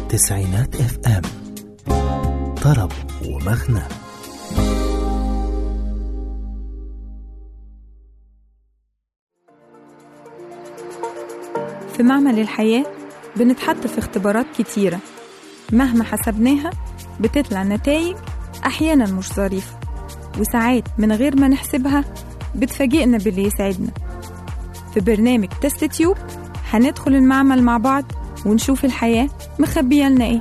تسعينات اف ام طرب ومغنى في معمل الحياة بنتحط في اختبارات كتيرة مهما حسبناها بتطلع نتائج أحيانا مش ظريفة وساعات من غير ما نحسبها بتفاجئنا باللي يسعدنا في برنامج تست تيوب هندخل المعمل مع بعض ونشوف الحياة مخبية لنا ايه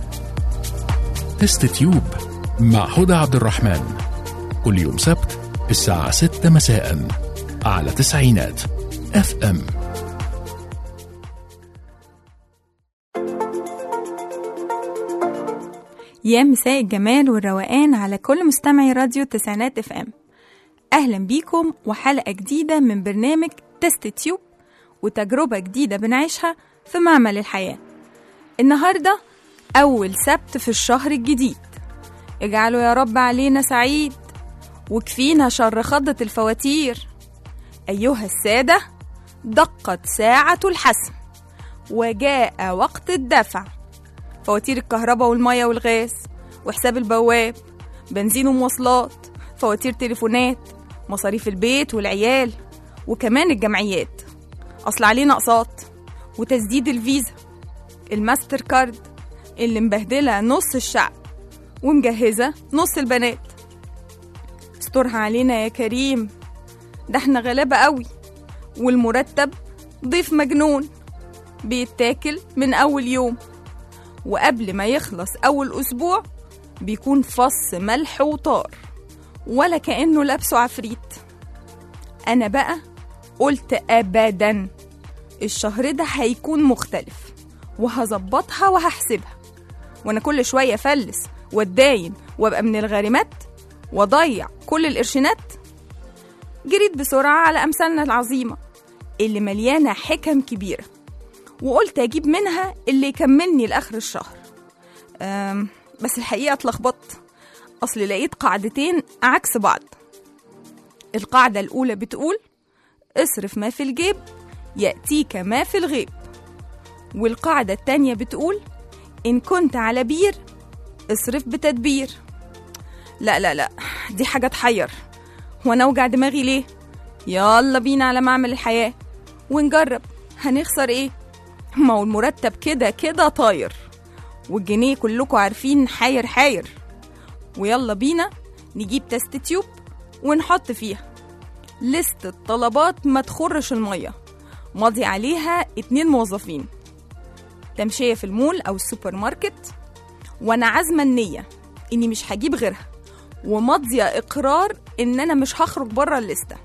تست تيوب مع هدى عبد الرحمن كل يوم سبت الساعة 6 مساء على تسعينات اف ام يا مساء الجمال والروقان على كل مستمعي راديو تسعينات اف ام اهلا بيكم وحلقه جديده من برنامج تست تيوب وتجربه جديده بنعيشها في معمل الحياه النهارده اول سبت في الشهر الجديد اجعلوا يا رب علينا سعيد وكفينا شر خضة الفواتير أيها السادة دقت ساعة الحسم وجاء وقت الدفع فواتير الكهرباء والمية والغاز وحساب البواب بنزين ومواصلات فواتير تليفونات مصاريف البيت والعيال وكمان الجمعيات أصل علينا أقساط وتسديد الفيزا الماستر كارد اللي مبهدلة نص الشعب ومجهزة نص البنات استرها علينا يا كريم ده احنا غلابة قوي والمرتب ضيف مجنون بيتاكل من أول يوم وقبل ما يخلص أول أسبوع بيكون فص ملح وطار ولا كأنه لابسه عفريت أنا بقى قلت أبدا الشهر ده هيكون مختلف وهظبطها وهحسبها وأنا كل شوية فلس واتداين وابقى من الغارمات واضيع كل القرشينات جريت بسرعة على أمثالنا العظيمة اللي مليانة حكم كبيرة وقلت أجيب منها اللي يكملني لآخر الشهر أم بس الحقيقة اتلخبطت أصل لقيت قاعدتين عكس بعض القاعدة الأولى بتقول اصرف ما في الجيب يأتيك ما في الغيب والقاعدة التانية بتقول إن كنت على بير اصرف بتدبير لا لا لا دي حاجة تحير وانا اوجع دماغي ليه يلا بينا على معمل الحياة ونجرب هنخسر ايه ما هو المرتب كده كده طاير والجنيه كلكم عارفين حاير حاير ويلا بينا نجيب تست تيوب ونحط فيها لست الطلبات ما تخرش المية ماضي عليها اتنين موظفين تمشية في المول أو السوبر ماركت وأنا عازمة النية إني مش هجيب غيرها وماضية إقرار إن أنا مش هخرج بره الليستة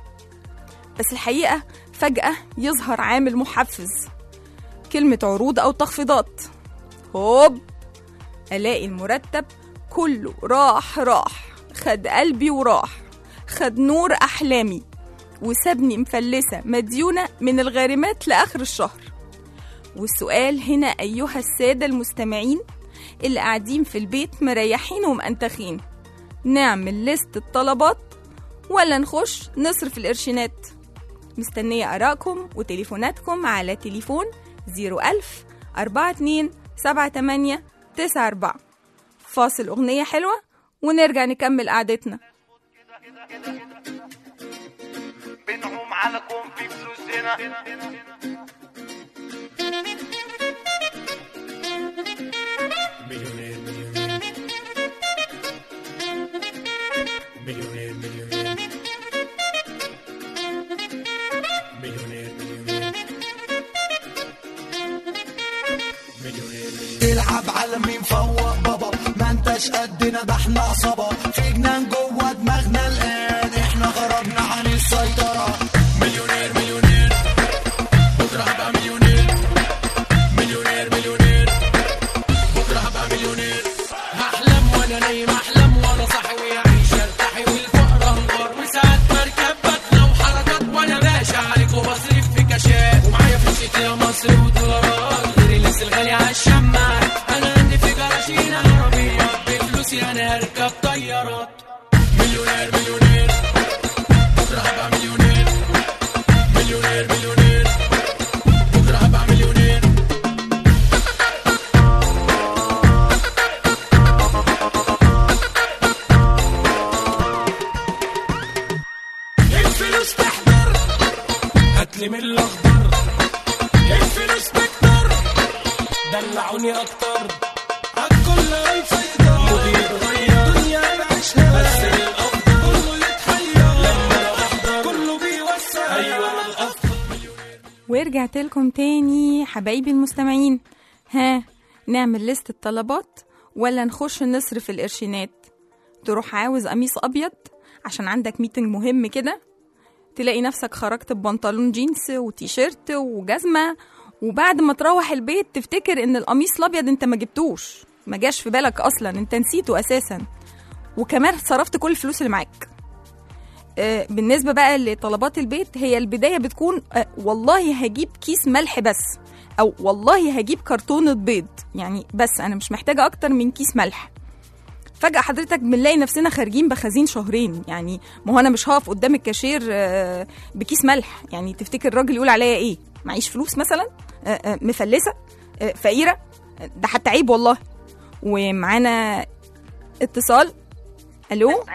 بس الحقيقة فجأة يظهر عامل محفز كلمة عروض أو تخفيضات هوب ألاقي المرتب كله راح راح خد قلبي وراح خد نور أحلامي وسابني مفلسة مديونة من الغارمات لآخر الشهر والسؤال هنا أيها السادة المستمعين اللي قاعدين في البيت مريحين ومأنتخين نعمل لست الطلبات ولا نخش نصرف القرشينات مستنية آرائكم وتليفوناتكم على تليفون 01000 42 78 94 فاصل أغنية حلوة ونرجع نكمل قعدتنا بنعوم على كون في فلوسنا مليونير مليونير مليونير مليونير مليونير مليونير مليونير تلعب على مين فوق بابا ما انتش قدنا ده احنا عصابة في جنان جوه دماغنا الآن احنا خرجنا عن السيطرة مليونير مليونير بكره هبقى مليونير مليونير مليونير بكره هبقى مليونير هحلم وانا نايم احلم وانا صاحي ويعيش ارتاحي والفقر انهار وساعات مركب بدله وحركات وانا باشا عليك وبصرف في كاشات ومعايا فلوس يا مصر ودولارات غير اللبس الغالي على الشماعات انا عندي في جراشين عربيات بفلوسي انا هركب طيارات مليونير مليونير بكره هبقى مليونير مليونير مليونير بكره هبقى مليونير هاتلي من الاخضر الفلوس بكتر دلعوني اكتر الكل هيفيضر مودي يتغير دنيا بعيشها بس الافضل كله يتحير لما انا بحضر كله بيوسع ايوه انا الافضل ورجعت لكم تاني حبايبي المستمعين ها نعمل لست الطلبات ولا نخش نصرف القرشينات تروح عاوز قميص ابيض عشان عندك ميتنج مهم كده تلاقي نفسك خرجت ببنطلون جينز وتيشيرت وجزمه وبعد ما تروح البيت تفتكر ان القميص الابيض انت ما جبتوش ما جاش في بالك اصلا انت نسيته اساسا وكمان صرفت كل الفلوس اللي معاك آه، بالنسبه بقى لطلبات البيت هي البدايه بتكون آه، والله هجيب كيس ملح بس او والله هجيب كرتونه بيض يعني بس انا مش محتاجه اكتر من كيس ملح فجأة حضرتك بنلاقي نفسنا خارجين بخزين شهرين يعني ما هو أنا مش هقف قدام الكاشير آه، بكيس ملح يعني تفتكر الراجل يقول عليا إيه معيش فلوس مثلا آه، آه، مفلسة آه، فقيرة آه، ده حتى عيب والله ومعانا اتصال ألو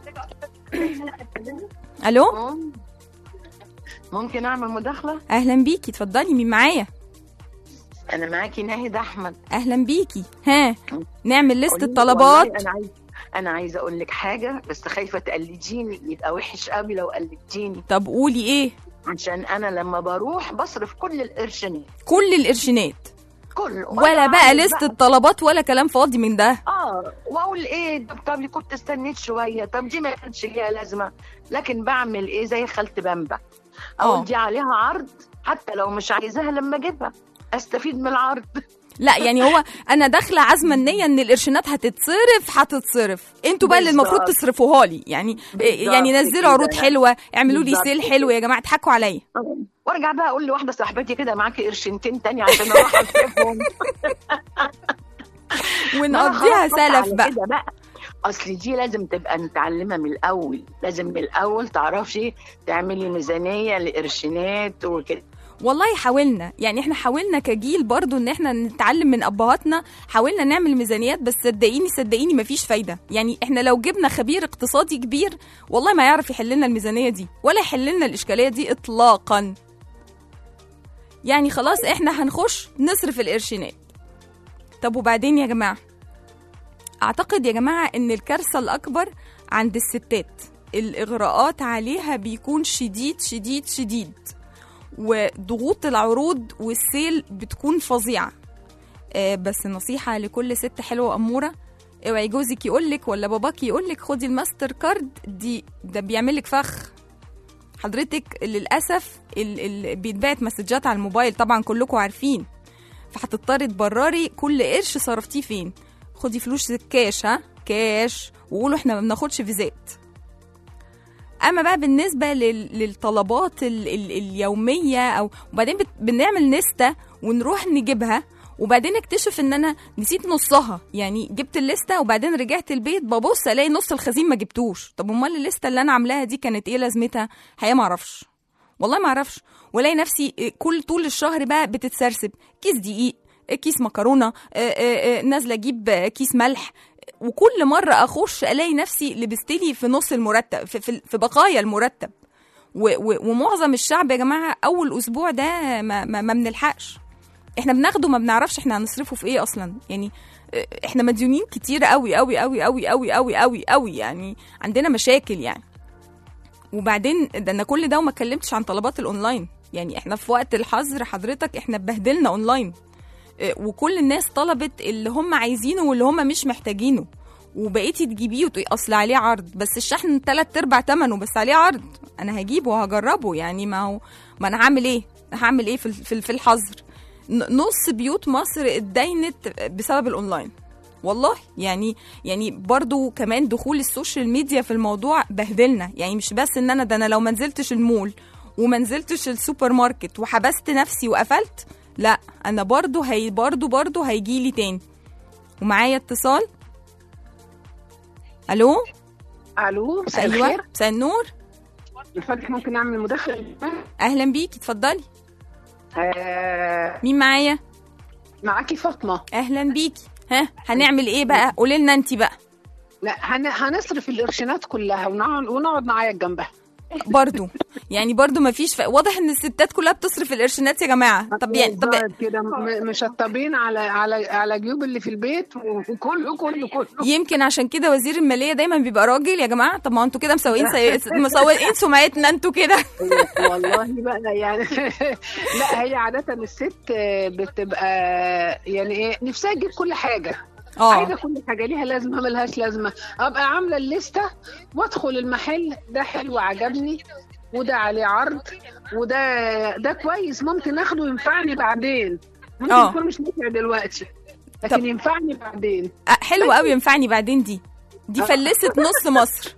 ألو ممكن اعمل مداخله أهلا بيكي اتفضلي مين معايا انا معاكي ناهد احمد أهلا بيكي ها نعمل لست قولي- الطلبات والله انا عايز انا عايزه اقول لك حاجه بس خايفه تقلديني يبقى وحش قوي لو قلدتيني طب قولي إيه عشان انا لما بروح بصرف كل القرشينات كل القرشينات كله ولا وأنا بقى عايز لست الطلبات ولا كلام فاضي من ده اه واقول ايه طب طب لي كنت استنيت شويه طب دي ما كانش ليها لازمه لكن بعمل ايه زي خالتي بامبا آه. اقول دي عليها عرض حتى لو مش عايزاها لما اجيبها استفيد من العرض لا يعني هو انا داخله عازمه النيه ان القرشينات هتتصرف هتتصرف انتوا بقى اللي المفروض بالظبط. تصرفوها لي يعني بالظبط يعني نزلوا كده. عروض حلوه اعملوا لي بالظبط سيل كده. حلو يا جماعه اضحكوا عليا وارجع بقى اقول لواحده صاحبتي كده معاكي قرشنتين تاني عشان اروح اصرفهم ونقضيها خلاص سلف على بقى كده بقى اصل دي لازم تبقى متعلمه من الاول لازم من الاول تعرفي تعملي ميزانيه لقرشينات وكده والله حاولنا يعني احنا حاولنا كجيل برضو ان احنا نتعلم من ابهاتنا حاولنا نعمل ميزانيات بس صدقيني صدقيني مفيش فايده يعني احنا لو جبنا خبير اقتصادي كبير والله ما يعرف يحل لنا الميزانيه دي ولا يحل لنا الاشكاليه دي اطلاقا يعني خلاص احنا هنخش نصرف القرشينات طب وبعدين يا جماعه اعتقد يا جماعه ان الكارثه الاكبر عند الستات الاغراءات عليها بيكون شديد شديد شديد وضغوط العروض والسيل بتكون فظيعه آه، بس نصيحه لكل ست حلوه اموره اوعي جوزك يقولك ولا باباك يقولك خدي الماستر كارد دي ده بيعملك فخ حضرتك للاسف ال ال بيتبعت مسجات على الموبايل طبعا كلكم عارفين فهتضطري تبرري كل قرش صرفتيه فين خدي فلوس كاش ها كاش وقولوا احنا ما بناخدش فيزات اما بقى بالنسبه لل- للطلبات ال ال اليوميه او وبعدين بت- بنعمل نستة ونروح نجيبها وبعدين اكتشف ان انا نسيت نصها يعني جبت الليسته وبعدين رجعت البيت ببص الاقي نص الخزين ما جبتوش طب امال الليسته اللي انا عاملاها دي كانت ايه لازمتها حقيقه ما اعرفش والله ما اعرفش والاقي نفسي كل طول الشهر بقى بتتسرسب كيس دقيق كيس مكرونه آه، آه، آه، نازله اجيب آه، كيس ملح وكل مره اخش الاقي نفسي لبستلي في نص المرتب في, في, في بقايا المرتب و و ومعظم الشعب يا جماعه اول اسبوع ده ما, ما, ما بنلحقش احنا بناخده ما بنعرفش احنا هنصرفه في ايه اصلا يعني اه، احنا مديونين كتير قوي قوي قوي قوي قوي قوي قوي قوي يعني عندنا مشاكل يعني وبعدين ده انا كل ده وما اتكلمتش عن طلبات الاونلاين يعني احنا في وقت الحظر حضرتك احنا اتبهدلنا اونلاين اه، وكل الناس طلبت اللي هم عايزينه واللي هم مش محتاجينه وبقيتي تجيبيه وتقولي اصل عليه عرض بس الشحن تلات ارباع تمنه بس عليه عرض انا هجيبه وهجربه يعني ما هو ما انا هعمل ايه هعمل ايه في ال- في ال- في الحظر ن- نص بيوت مصر اتدينت بسبب الاونلاين والله يعني يعني برضو كمان دخول السوشيال ميديا في الموضوع بهدلنا يعني مش بس ان انا ده انا لو ما نزلتش المول وما نزلتش السوبر ماركت وحبست نفسي وقفلت لا انا برضو هي برضو برضو هيجي لي تاني ومعايا اتصال الو الو مساء ايوه الخير مساء النور الفضل ممكن اعمل مداخله اهلا بيكي اتفضلي آه مين معايا معاكي فاطمه اهلا بيكي ها هنعمل ايه بقى قولي لنا انت بقى لا هن... هنصرف القرشينات كلها ونقعد ونقعد نعيط جنبها برضو يعني برضو ما فيش ف... واضح ان الستات كلها بتصرف القرشينات يا جماعه طب يعني طب بالظبط كده م- مشطبين على على على جيوب اللي في البيت وكله كله كله يمكن عشان كده وزير الماليه دايما بيبقى راجل يا جماعه طب ما انتوا كده مسوقين سي... مسوقين سمعتنا انتوا كده والله بقى يعني لا هي عادة الست بتبقى يعني ايه نفسها تجيب كل حاجة عايزة اه كل حاجة ليها لازمة ملهاش لازمة ابقى عاملة الليستة وادخل المحل ده حلو عجبني وده عليه عرض وده ده كويس ممكن اخده ينفعني بعدين ممكن آه. يكون مش نافع دلوقتي طب- لكن ينفعني بعدين آه، حلو قوي ينفعني بعدين دي دي فلست نص مصر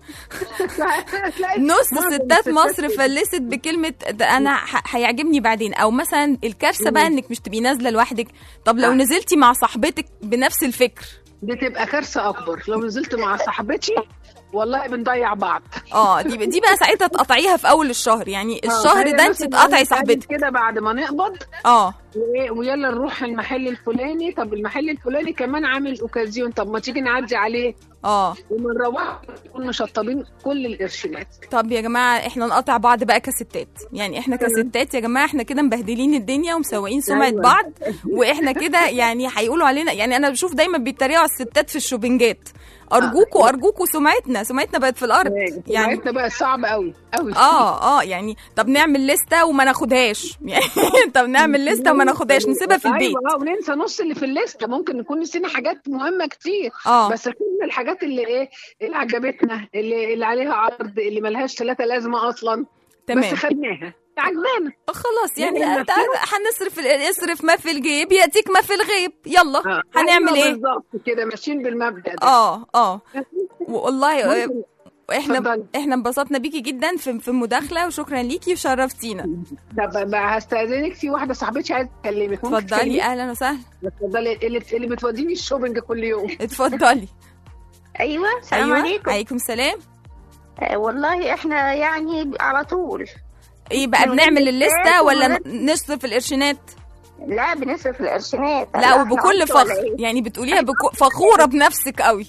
تلاقي نص معظم ستات الستات مصر كده. فلست بكلمه ده انا ح- هيعجبني بعدين او مثلا الكارثه بقى انك مش تبقي نازله لوحدك طب لو آه. نزلتي مع صاحبتك بنفس الفكر بتبقى كارثة أكبر لو نزلت مع صاحبتي والله بنضيع بعض اه دي دي بقى ساعتها تقطعيها في اول الشهر يعني آه، الشهر هي ده انت مثلاً تقطعي قالت صاحبتك كده بعد ما نقبض اه وإيه، ويلا نروح المحل الفلاني طب المحل الفلاني كمان عامل اوكازيون طب ما تيجي نعدي عليه اه وما نروح نكون مشطبين كل القرشينات طب يا جماعه احنا نقطع بعض بقى كستات يعني احنا كستات يا جماعه احنا كده مبهدلين الدنيا ومسوقين سمعه أيوة. بعض واحنا كده يعني هيقولوا علينا يعني انا بشوف دايما بيتريقوا على الستات في الشوبنجات ارجوكوا ارجوكوا سمعتنا سمعتنا بقت في الارض يعني يعني بقى صعب قوي قوي اه اه يعني طب نعمل لستة وما ناخدهاش يعني طب نعمل لستة وما ناخدهاش نسيبها في البيت ايوه اه وننسى نص اللي في الليسته ممكن نكون نسينا حاجات مهمه كتير اه بس كل الحاجات اللي ايه اللي عجبتنا اللي اللي عليها عرض اللي ملهاش ثلاثه لازمه اصلا تمام بس خدناها عجبانا خلاص يعني يعني تع- هنصرف ال- اصرف ما في الجيب ياتيك ما في الغيب يلا آه. هنعمل أيوة ايه بالظبط كده ماشيين بالمبدا ده اه اه والله آه، ممكن- احنا اتفضلي. احنا انبسطنا بيكي جدا في في المداخله وشكرا ليكي وشرفتينا طب بقى هستاذنك في واحده صاحبتي عايزه تكلمك ممكن اتفضلي تكلميني؟ اهلا وسهلا اتفضلي اللي اللي بتوديني الشوبينج كل يوم اتفضلي ايوه السلام ايوه عليكم عليكم السلام آه، والله احنا يعني على طول ايه بقى من بنعمل غير الليسته لستات ولا ومن غير- ن- نصرف القرشينات لا بنصرف القرشينات لا إحنا وبكل عبط ولا فخر إيه؟ يعني بتقوليها بكو... فخوره بنفسك قوي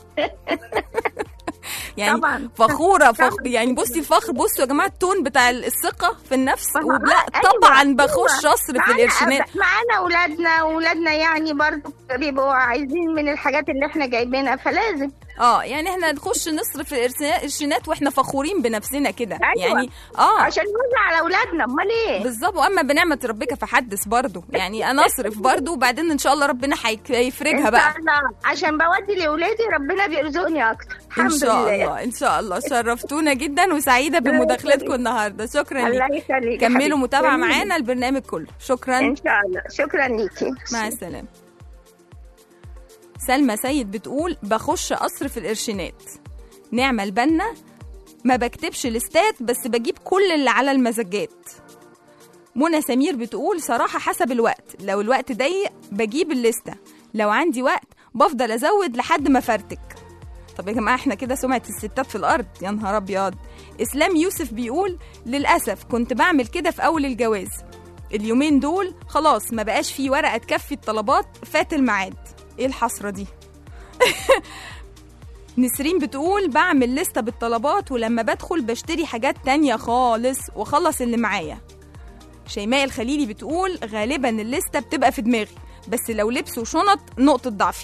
يعني طبعا. فخوره فخ... يعني بصي الفخر بصوا يا جماعه التون بتاع الثقه في النفس طبعا. ولا أيوة، طبعا أيوة. بخش اصرف معانا- القرشينات معانا اولادنا واولادنا يعني برضو بيبقوا عايزين من الحاجات اللي احنا جايبينها فلازم اه يعني احنا نخش نصرف القرشينات واحنا فخورين بنفسنا كده أيوة. يعني اه عشان نوزع على اولادنا امال ايه بالظبط واما بنعمه ربك فحدث برضو يعني انا اصرف برضو وبعدين ان شاء الله ربنا هيك- هيفرجها إن بقى شاء الله عشان بودي لاولادي ربنا بيرزقني اكتر الحمد ان شاء لله الله ان شاء الله شرفتونا جدا وسعيده بمداخلتكم النهارده شكرا الله ليك يخليك يا كملوا حبيبتي. متابعه جميل. معانا البرنامج كله شكرا ان شاء الله شكرا ليكي مع السلامه سلمى سيد بتقول بخش اصرف القرشينات نعمة البنا ما بكتبش لستات بس بجيب كل اللي على المزجات منى سمير بتقول صراحة حسب الوقت لو الوقت ضيق بجيب الليستة لو عندي وقت بفضل أزود لحد ما فرتك طب يا جماعة احنا كده سمعة الستات في الأرض يا نهار أبيض إسلام يوسف بيقول للأسف كنت بعمل كده في أول الجواز اليومين دول خلاص ما بقاش في ورقة تكفي الطلبات فات الميعاد ايه الحسرة دي نسرين بتقول بعمل لستة بالطلبات ولما بدخل بشتري حاجات تانية خالص واخلص اللي معايا شيماء الخليلي بتقول غالبا الليستة بتبقى في دماغي بس لو لبس وشنط نقطة ضعفي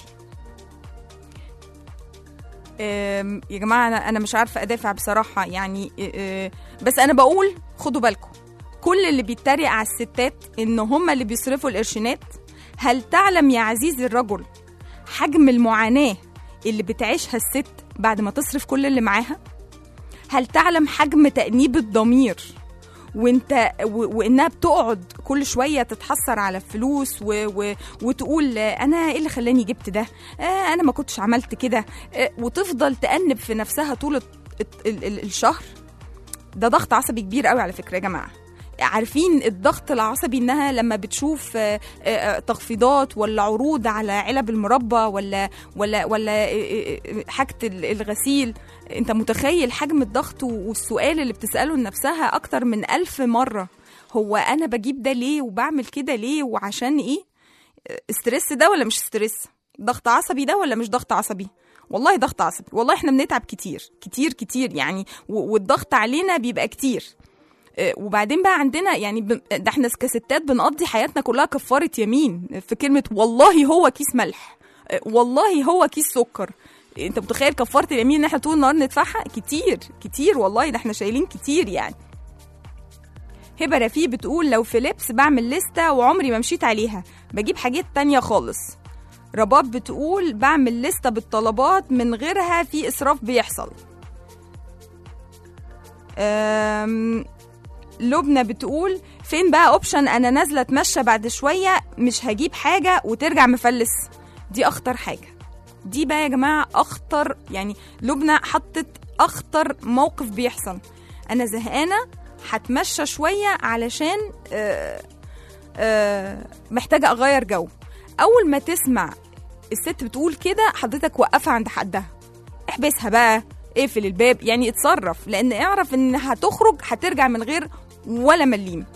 أم، يا جماعة أنا أنا مش عارفة أدافع بصراحة يعني أه، بس أنا بقول خدوا بالكم كل اللي بيتريق على الستات إن هم اللي بيصرفوا القرشينات هل تعلم يا عزيزي الرجل حجم المعاناة اللي بتعيشها الست بعد ما تصرف كل اللي معاها؟ هل تعلم حجم تأنيب الضمير وانت و... وانها بتقعد كل شويه تتحسر على الفلوس و... و... وتقول آه، انا ايه اللي خلاني جبت ده آه انا ما كنتش عملت كده آه وتفضل تأنب في نفسها طول الت- ال... ال... الشهر ده ضغط عصبي كبير قوي على فكره يا جماعه عارفين الضغط العصبي انها لما بتشوف آه، آه، آه، تخفيضات ولا عروض على علب المربى ولا ولا ولا آه، آه، آه، حاجه ال- الغسيل انت متخيل حجم الضغط والسؤال اللي بتساله لنفسها اكتر من ألف مره هو انا بجيب ده ليه وبعمل كده ليه وعشان ايه آه، استرس ده ولا مش استرس ضغط عصبي ده ولا مش ضغط عصبي والله ضغط عصبي والله احنا بنتعب كتير كتير كتير يعني و- والضغط علينا بيبقى كتير آه، وبعدين بقى عندنا يعني ب- ده احنا كستات بنقضي حياتنا كلها كفاره يمين في كلمه والله هو كيس ملح آه، والله هو كيس سكر انت متخيل كفاره اليمين ان احنا طول النهار ندفعها كتير كتير والله ده احنا شايلين كتير يعني هبه رفيق بتقول لو في لبس بعمل لستة وعمري ما مشيت عليها بجيب حاجات تانية خالص رباب بتقول بعمل لستة بالطلبات من غيرها في إسراف بيحصل أم... لبنى بتقول فين بقى اوبشن انا نازله اتمشى بعد شويه مش هجيب حاجه وترجع مفلس دي اخطر حاجه دي بقى يا جماعه اخطر يعني لبنى حطت اخطر موقف بيحصل انا زهقانه هتمشى شويه علشان آه آه محتاجه اغير جو اول ما تسمع الست بتقول كده حضرتك وقفها عند حدها احبسها بقى اقفل الباب يعني اتصرف لان اعرف ان هتخرج هترجع من غير ولا مليم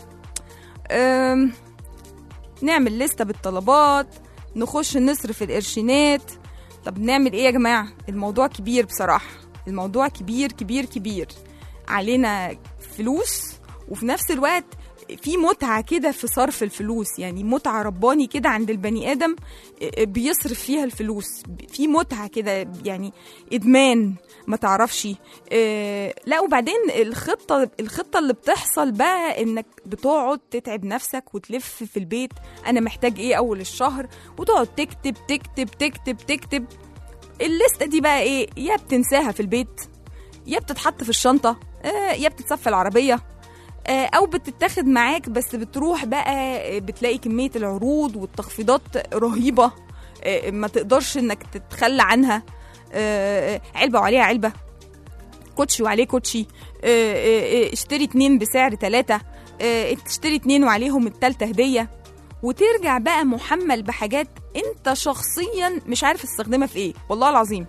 أم، نعمل لستة بالطلبات نخش نصرف القرشينات طب نعمل ايه يا جماعة الموضوع كبير بصراحة الموضوع كبير كبير كبير علينا فلوس وفي نفس الوقت في متعة كده في صرف الفلوس يعني متعة رباني كده عند البني آدم بيصرف فيها الفلوس في متعة كده يعني إدمان ما تعرفش آه، لا وبعدين الخطة الخطة اللي بتحصل بقى إنك بتقعد تتعب نفسك وتلف في البيت أنا محتاج إيه أول الشهر وتقعد تكتب تكتب تكتب تكتب الليستة دي بقى إيه يا بتنساها في البيت يا بتتحط في الشنطة آه، يا بتتصفى العربية آه، او بتتاخد معاك بس بتروح بقى آه، بتلاقي كميه العروض والتخفيضات رهيبه آه، ما تقدرش انك تتخلى عنها آه، آه، علبه وعليها علبه كوتشي وعليه كوتشي آه، آه، آه، اشتري اتنين بسعر تلاتة آه، تشتري اتنين وعليهم التالتة هدية وترجع بقى محمل بحاجات انت شخصيا مش عارف تستخدمها في ايه والله العظيم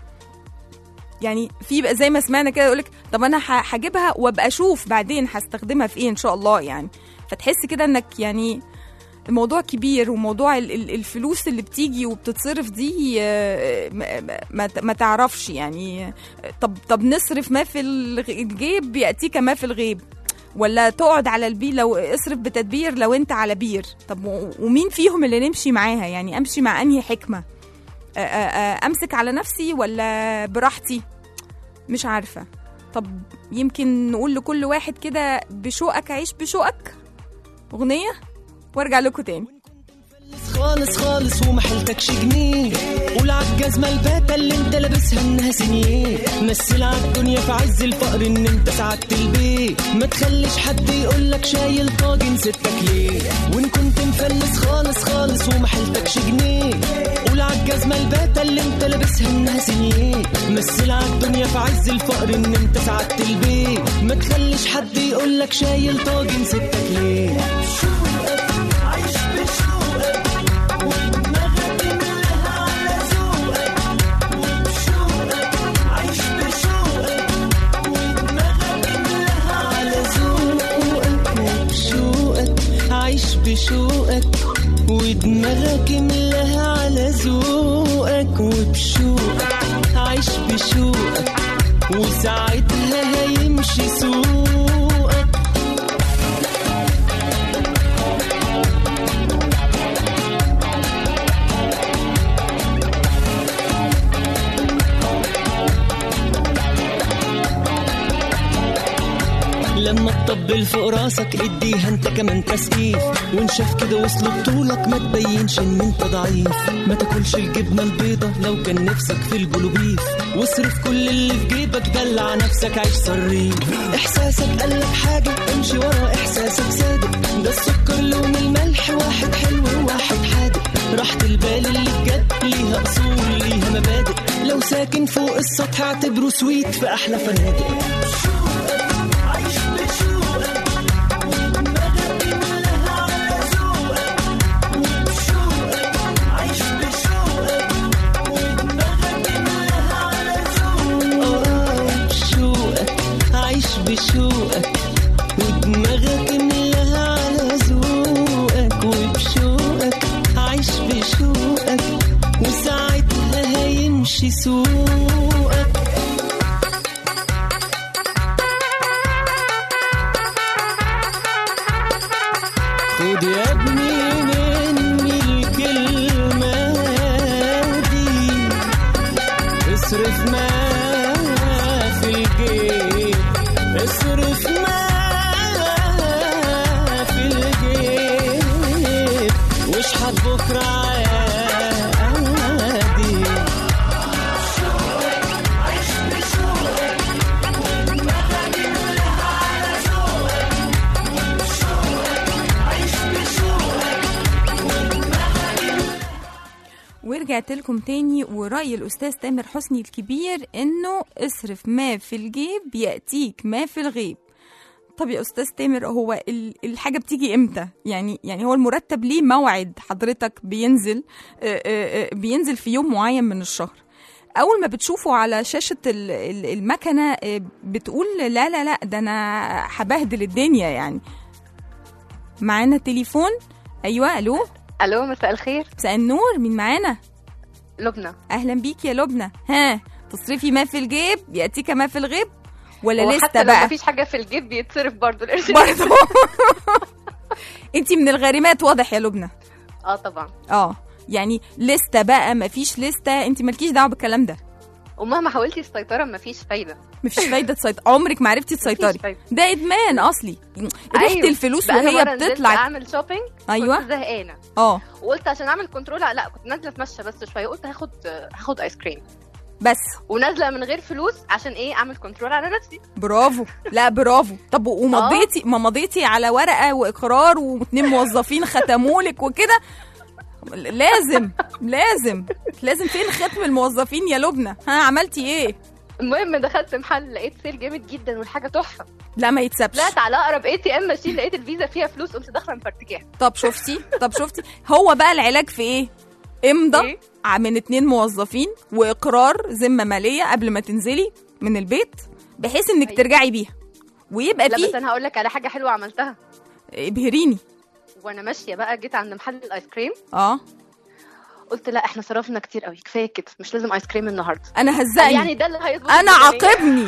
يعني في بقى زي ما سمعنا كده يقولك طب انا ه- هجيبها وابقى اشوف بعدين هستخدمها في ايه ان شاء الله يعني فتحس كده انك يعني الموضوع كبير وموضوع ال- ال- الفلوس اللي بتيجي وبتتصرف دي آه، ما- ما- ما ما تعرفش يعني آه، طب طب نصرف ما في الغ- الجيب ياتيك ما في الغيب ولا تقعد على البير لو اصرف بتدبير لو انت على بير طب و- ومين فيهم اللي نمشي معاها يعني امشي مع انهي حكمه آه، آه، آه، امسك على نفسي ولا براحتي مش عارفه طب يمكن نقول لكل واحد كده بشوقك عيش بشوقك اغنيه وارجع لكم تاني خالص خالص وما حيلتكش جنيه قول عالجزمة الباتة اللي انت لابسها انها سنيه مثل عالدنيا في عز الفقر ان انت سعدت البيت ما تخليش حد يقولك شايل طاجن ستك ليه وان كنت مفلس خالص خالص وما حيلتكش جنيه قول عالجزمة الباتة اللي انت لابسها انها سنيه مثل عالدنيا في عز الفقر ان انت سعدت البيت ما تخليش حد يقولك شايل طاجن ستك ليه عيش بشوقك عيش بشوقك ودماغك املاها على ذوقك وبشوقك عيش بشوقك وساعتها هيمشي سوقك لما تطبل فوق راسك اديها انت كمان تسقيف وان شاف كده وصل بطولك ما تبينش ان انت ضعيف ما تاكلش الجبنه البيضه لو كان نفسك في البلوبيف واصرف كل اللي في جيبك دلع نفسك عيش صريف احساسك قالك حاجه امشي ورا احساسك صادق ده السكر لون الملح واحد حلو وواحد حادق راحة البال اللي بجد ليها اصول ليها مبادئ لو ساكن فوق السطح اعتبره سويت في احلى فنادق عيش بشوقك ودماغك املاها على ذوقك وبشوقك عيش بشوقك ودماغك املاها على ذوقك بشوقك عيش بشوقك ودماغك املاها على ذوقك وبشوقك عيش بشوقك وساعتها هيمشي يمشي سوقك خد يا ابني مني الكلمة دي اصرف ما في الجيب اصرف ما في الجيب واشحت بكرة عادي ورجعت لكم تاني ورأي الأستاذ تامر حسني الكبير إنه اصرف ما في الجيب يأتيك ما في الغيب طب يا أستاذ تامر هو ال- الحاجة بتيجي إمتى؟ يعني يعني هو المرتب ليه موعد حضرتك بينزل آه، آه، آه، بينزل في يوم معين من الشهر أول ما بتشوفه على شاشة ال- ال- المكنة آه، بتقول لا لا لا ده أنا هبهدل الدنيا يعني معانا تليفون أيوة ألو الو مساء الخير مساء النور مين معانا؟ لبنى اهلا بيك يا لبنى ها تصرفي ما في الجيب ياتيك ما في الغيب ولا هو لسه حتى لو بقى مفيش حاجه في الجيب بيتصرف برضه القرش برضه انت من الغارمات واضح يا لبنى اه طبعا اه يعني لسه بقى مفيش لسه انت مالكيش دعوه بالكلام ده ومهما حاولتي السيطره مفيش فايده مفيش فايده تسيطري عمرك ما عرفتي تسيطري فايدة. ده ادمان اصلي ريحه أيوة. الفلوس ده أنا وهي مرة نزلت بتطلع اعمل شوبينج أيوة. كنت زهقانه اه وقلت عشان اعمل كنترول لا كنت نازله اتمشى بس شويه قلت هاخد هاخد ايس كريم بس ونازله من غير فلوس عشان ايه اعمل كنترول على نفسي برافو لا برافو طب ومضيتي ما مضيتي على ورقه واقرار واتنين موظفين ختمولك وكده لازم لازم لازم فين ختم الموظفين يا لبنى ها عملتي ايه المهم دخلت محل لقيت سيل جامد جدا والحاجه تحفه لا ما يتسابش طلعت على اقرب اي تي ام ماشين لقيت الفيزا فيها فلوس قمت داخله مفرتكاها طب شفتي طب شفتي هو بقى العلاج في ايه امضى إيه؟ من اتنين موظفين واقرار ذمه ماليه قبل ما تنزلي من البيت بحيث انك أيوة. ترجعي بيها ويبقى لا بس فيه انا هقول لك على حاجه حلوه عملتها ابهريني وانا ماشيه بقى جيت عند محل الايس كريم اه قلت لا احنا صرفنا كتير قوي كفايه كده مش لازم ايس كريم النهارده انا هزقني يعني ده اللي هيظبط انا الميزانية. عاقبني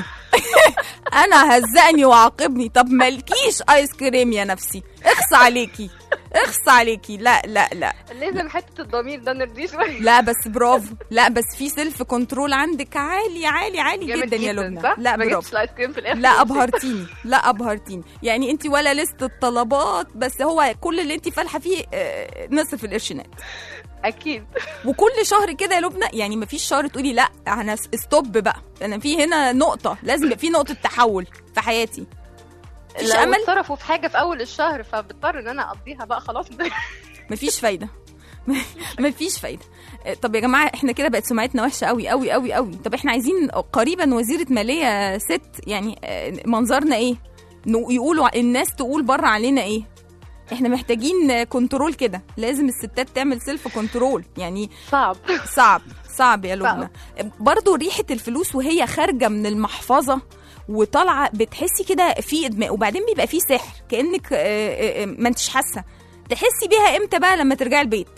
انا هزقني وعاقبني طب مالكيش ايس كريم يا نفسي اخص عليكي اخص عليكي لا لا لا لازم حته الضمير ده نرضيه شويه لا بس برافو لا بس في سيلف كنترول عندك عالي عالي عالي جامد جدا يا لبنى صح؟ لا ما جبتش برافو الايس كريم في الاخر لا ابهرتيني لا ابهرتيني يعني انت ولا لست الطلبات بس هو كل اللي انت فالحه فيه آه، نصف القرشينات اكيد وكل شهر كده يا لبنى يعني ما فيش شهر تقولي لا انا س- ستوب بقى انا في هنا نقطه لازم يبقى في نقطه تحول في حياتي مفيش لو امل اتصرفوا في حاجه في اول الشهر فبضطر ان انا اقضيها بقى خلاص مفيش فايده مفيش فايده آه، طب يا جماعه احنا كده بقت سمعتنا وحشه قوي قوي قوي قوي طب احنا عايزين قريبا وزيره ماليه ست يعني آه، منظرنا ايه نو- يقولوا الناس تقول بره علينا ايه احنا محتاجين آه، كنترول كده لازم الستات تعمل سيلف كنترول يعني صعب صعب صعب يا لبنى برضو ريحه الفلوس وهي خارجه من المحفظه وطالعه بتحسي كده في ادمان وبعدين بيبقى في سحر كانك آه، آه، آه، ما انتش حاسه تحسي بيها امتى بقى لما ترجعي البيت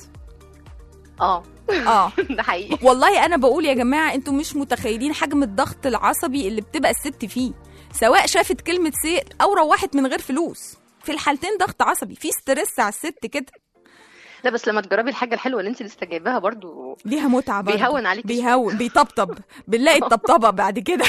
اه اه ده حقيقي والله انا بقول يا جماعه انتوا مش متخيلين حجم الضغط العصبي اللي بتبقى الست فيه سواء شافت كلمه سير او روحت من غير فلوس في الحالتين ضغط عصبي في ستريس على الست كده لا بس لما تجربي الحاجه الحلوه اللي انت لسه جايباها برضو ليها متعه برضه بيهون عليكي بيهون بيطبطب بنلاقي الطبطبه بعد كده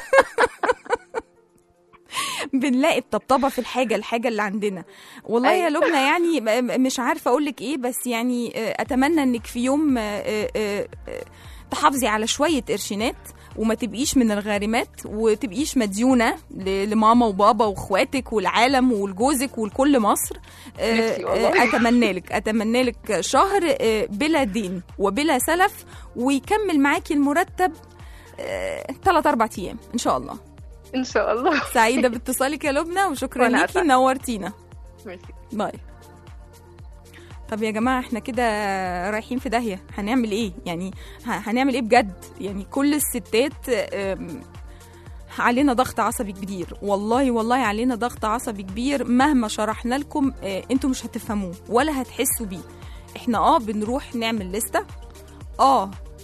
بنلاقي الطبطبه في الحاجه الحاجه اللي عندنا والله يا أيوة. لبنى يعني م- م- مش عارفه اقول لك ايه بس يعني آه، اتمنى انك في يوم آه، آه، آه، آه، تحافظي على شويه قرشينات وما تبقيش من الغارمات وتبقيش مديونه ل- لماما وبابا واخواتك والعالم ولجوزك ولكل مصر آه، نفسي والله. آه، اتمنى لك اتمنى لك شهر آه، بلا دين وبلا سلف ويكمل معاكي المرتب ثلاث اربع ايام ان شاء الله ان شاء الله سعيده باتصالك يا لبنى وشكرا وأنا ليكي أسعد. نورتينا ميرسي باي طب يا جماعه احنا كده رايحين في داهيه هنعمل ايه يعني ه- هنعمل ايه بجد يعني كل الستات آم، علينا ضغط عصبي كبير والله والله علينا ضغط عصبي كبير مهما شرحنا لكم آه، انتوا مش هتفهموه ولا هتحسوا بيه احنا اه بنروح نعمل لستة اه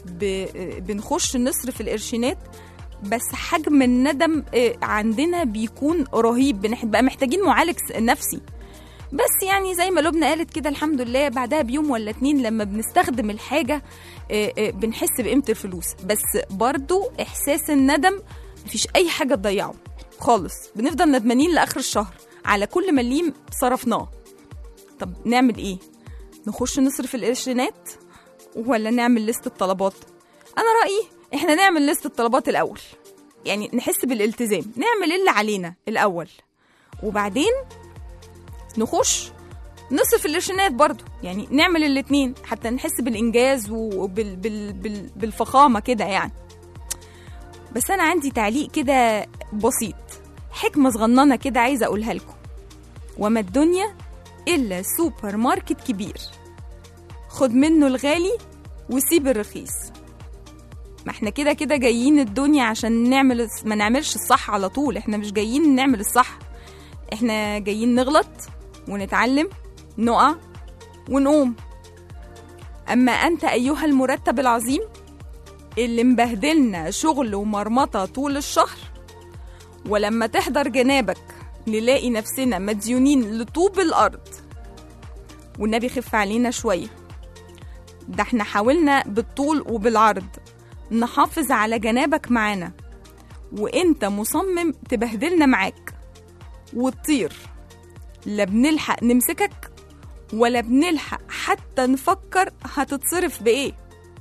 ب- بنخش نصرف القرشينات بس حجم الندم آه، عندنا بيكون رهيب بنبقى محتاجين معالج س- نفسي بس يعني زي ما لبنى قالت كده الحمد لله بعدها بيوم ولا اتنين لما بنستخدم الحاجة آه، آه، بنحس بقيمة الفلوس بس برضو إحساس الندم مفيش أي حاجة تضيعه خالص بنفضل ندمانين لآخر الشهر على كل مليم صرفناه طب نعمل إيه؟ نخش نصرف القرشينات ولا نعمل لست الطلبات؟ أنا رأيي إحنا نعمل لست الطلبات الأول يعني نحس بالالتزام نعمل اللي علينا الأول وبعدين نخش نصرف القرشينات برضو يعني نعمل الاتنين حتى نحس بالإنجاز وبال بال بال بالفخامة كده يعني بس أنا عندي تعليق كده بسيط حكمة صغننة كده عايزة أقولها لكم وما الدنيا إلا سوبر ماركت كبير خد منه الغالي وسيب الرخيص ما احنا كده كده جايين الدنيا عشان نعمل ما نعملش الصح على طول احنا مش جايين نعمل الصح احنا جايين نغلط ونتعلم نقع ونقوم اما انت ايها المرتب العظيم اللي مبهدلنا شغل ومرمطه طول الشهر ولما تحضر جنابك نلاقي نفسنا مديونين لطوب الارض والنبي خف علينا شويه ده احنا حاولنا بالطول وبالعرض نحافظ على جنابك معانا وانت مصمم تبهدلنا معاك وتطير لا بنلحق نمسكك ولا بنلحق حتى نفكر هتتصرف بايه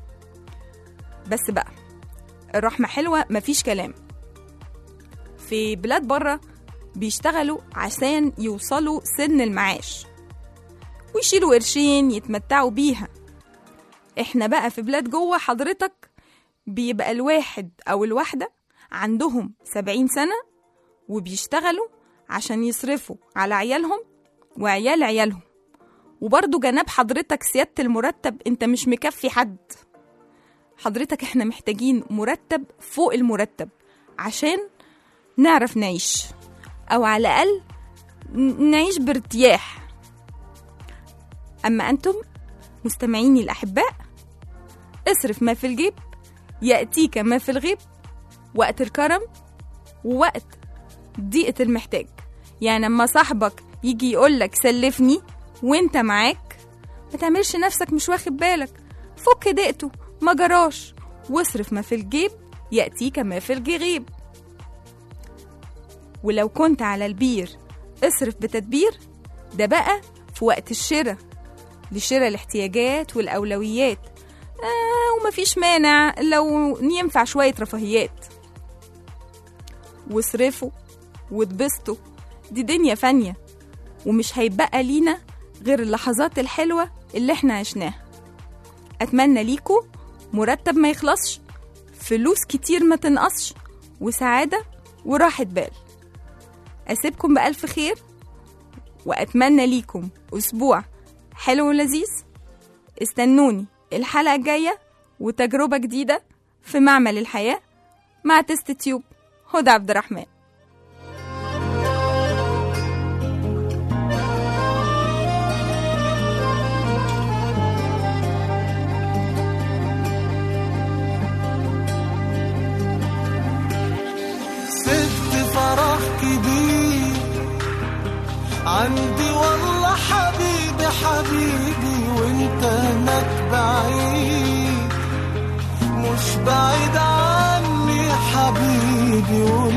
بس بقى الرحمة حلوة مفيش كلام في بلاد بره بيشتغلوا عشان يوصلوا سن المعاش ويشيلوا قرشين يتمتعوا بيها احنا بقى في بلاد جوه حضرتك بيبقى الواحد أو الواحدة عندهم سبعين سنة وبيشتغلوا عشان يصرفوا على عيالهم وعيال عيالهم وبرضه جناب حضرتك سيادة المرتب انت مش مكفي حد حضرتك احنا محتاجين مرتب فوق المرتب عشان نعرف نعيش او على الاقل ن- نعيش بارتياح اما انتم مستمعيني الاحباء اصرف ما في الجيب ياتيك ما في الغيب وقت الكرم ووقت ضيقة المحتاج يعني اما صاحبك يجي يقولك سلفني وانت معاك ما تعملش نفسك مش واخد بالك فك ضيقته ما جراش واصرف ما في الجيب يأتيك ما في الجيب ولو كنت على البير اصرف بتدبير ده بقى في وقت الشراء لشراء الاحتياجات والأولويات آه ومفيش مانع لو ينفع شوية رفاهيات واصرفوا واتبسطوا دي دنيا فانية ومش هيبقى لينا غير اللحظات الحلوة اللي احنا عشناها أتمنى ليكوا مرتب ما يخلصش فلوس كتير ما تنقصش وسعادة وراحة بال أسيبكم بألف خير وأتمنى ليكم أسبوع حلو ولذيذ استنوني الحلقة الجاية وتجربة جديدة في معمل الحياة مع تيست تيوب هدى عبد الرحمن سبت فرح كبير عندي والله حبيبي حبيبي وانت هناك بعيد مش بعيد عني حبيبي